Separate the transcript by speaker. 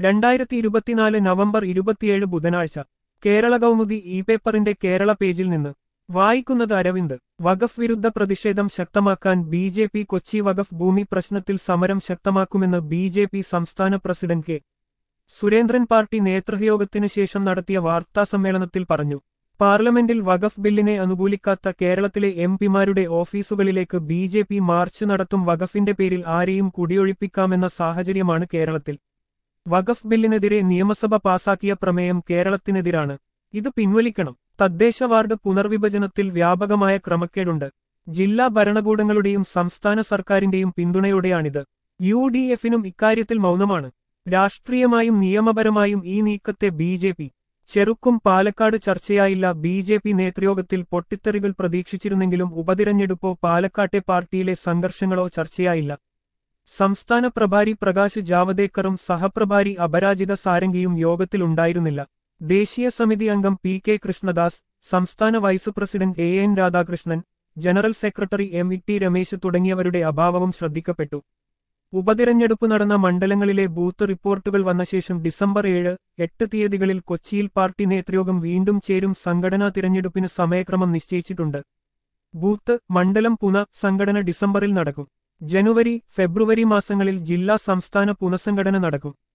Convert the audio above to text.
Speaker 1: രണ്ടായിരത്തി ഇരുപത്തിനാല് നവംബർ ഇരുപത്തിയേഴ് ബുധനാഴ്ച കേരള കൗമുദി ഇ പേപ്പറിന്റെ കേരള പേജിൽ നിന്ന് വായിക്കുന്നത് അരവിന്ദ് വഖഫ് വിരുദ്ധ പ്രതിഷേധം ശക്തമാക്കാൻ ബി ജെ പി കൊച്ചി വഖഫ് ഭൂമി പ്രശ്നത്തിൽ സമരം ശക്തമാക്കുമെന്ന് ബി ജെ പി സംസ്ഥാന പ്രസിഡന്റ് കെ സുരേന്ദ്രൻ പാർട്ടി നേതൃയോഗത്തിന് ശേഷം നടത്തിയ വാർത്താസമ്മേളനത്തിൽ പറഞ്ഞു പാർലമെന്റിൽ വഖഫ് ബില്ലിനെ അനുകൂലിക്കാത്ത കേരളത്തിലെ എം പിമാരുടെ ഓഫീസുകളിലേക്ക് ബി ജെ പി മാർച്ച് നടത്തും വഖഫിന്റെ പേരിൽ ആരെയും കുടിയൊഴിപ്പിക്കാമെന്ന സാഹചര്യമാണ് കേരളത്തിൽ വഖഫ് ബില്ലിനെതിരെ നിയമസഭ പാസാക്കിയ പ്രമേയം കേരളത്തിനെതിരാണ് ഇത് പിൻവലിക്കണം തദ്ദേശ വാർഡ് പുനർവിഭജനത്തിൽ വ്യാപകമായ ക്രമക്കേടുണ്ട് ജില്ലാ ഭരണകൂടങ്ങളുടെയും സംസ്ഥാന സർക്കാരിന്റെയും പിന്തുണയോടെയാണിത് യു ഡി എഫിനും ഇക്കാര്യത്തിൽ മൗനമാണ് രാഷ്ട്രീയമായും നിയമപരമായും ഈ നീക്കത്തെ ബി ജെ പി ചെറുക്കും പാലക്കാട് ചർച്ചയായില്ല ബി ജെ പി നേതൃയോഗത്തിൽ പൊട്ടിത്തെറികൾ പ്രതീക്ഷിച്ചിരുന്നെങ്കിലും ഉപതിരഞ്ഞെടുപ്പോ പാലക്കാട്ടെ പാർട്ടിയിലെ സംഘർഷങ്ങളോ ചർച്ചയായില്ല സംസ്ഥാന പ്രഭാരി പ്രകാശ് ജാവദേക്കറും സഹപ്രഭാരി അപരാജിത സാരംഗിയും യോഗത്തിലുണ്ടായിരുന്നില്ല ദേശീയ സമിതി അംഗം പി കെ കൃഷ്ണദാസ് സംസ്ഥാന vice president A N Radhakrishnan general secretary M E T Ramesh തുടങ്ങിയവരുടെ അഭാവവും ശ്രദ്ധിക്കപ്പെട്ടു ഉപതിരഞ്ഞെടുപ്പ് നടന്ന മണ്ഡലങ്ങളിലെ ബൂത്ത് റിപ്പോർട്ടുകൾ വന്ന ശേഷം ഡിസംബർ ഏഴ് എട്ട് തീയതികളിൽ കൊച്ചിയിൽ പാർട്ടി നേതൃയോഗം വീണ്ടും ചേരും സംഘടനാ തിരഞ്ഞെടുപ്പിന് സമയക്രമം നിശ്ചയിച്ചിട്ടുണ്ട് ബൂത്ത് മണ്ഡലം പുന സംഘടന ഡിസംബറിൽ നടക്കും ജനുവരി ഫെബ്രുവരി മാസങ്ങളിൽ ജില്ലാ സംസ്ഥാന പുനഃസംഘടന നടക്കും